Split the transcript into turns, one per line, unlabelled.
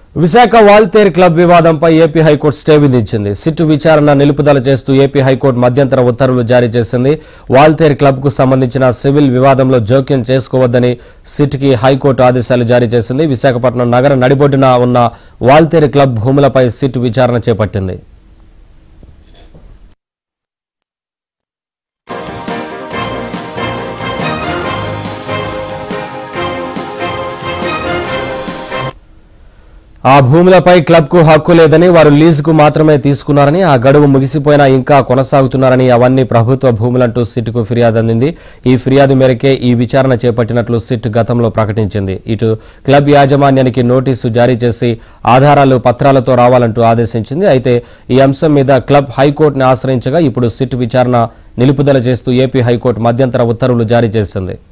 Visakha Waltair club వివాదంపై AP high court stay విధించింది SIT విచారణ నిలుపుదల చేస్తూ ఏపీ హైకోర్టు మధ్యంతర ఉత్తర్వులు జారీ చేసింది వాల్తేర్ క్లబ్ కు సంబంధించిన సివిల్ వివాదంలో జోక్యం చేసుకోవద్దని సిట్కి హైకోర్టు ఆదేశాలు జారీ చేసింది విశాఖపట్నం నగర నడిబొడ్డున ఉన్న వాల్తేర్ క్లబ్ భూములపై సిట్ విచారణ చేపట్టింది ఆ భూములపై క్లబ్కు హక్కు లేదని వారు లీజుకు మాత్రమే తీసుకున్నారని ఆ గడువు ముగిసిపోయినా ఇంకా కొనసాగుతున్నారని అవన్నీ ప్రభుత్వ భూములంటూ సిట్కు ఫిర్యాదు అందింది ఈ ఫిర్యాదు మేరకే ఈ విచారణ చేపట్టినట్లు సిట్ గతంలో ప్రకటించింది ఇటు క్లబ్ యాజమాన్యానికి నోటీసు జారీ చేసి ఆధారాలు పత్రాలతో రావాలంటూ ఆదేశించింది అయితే ఈ అంశం మీద క్లబ్ హైకోర్టుని ఆశ్రయించగా ఇప్పుడు సిట్ విచారణ నిలుపుదల చేస్తూ ఏపీ హైకోర్టు మధ్యంతర ఉత్తర్వులు జారీ చేసింది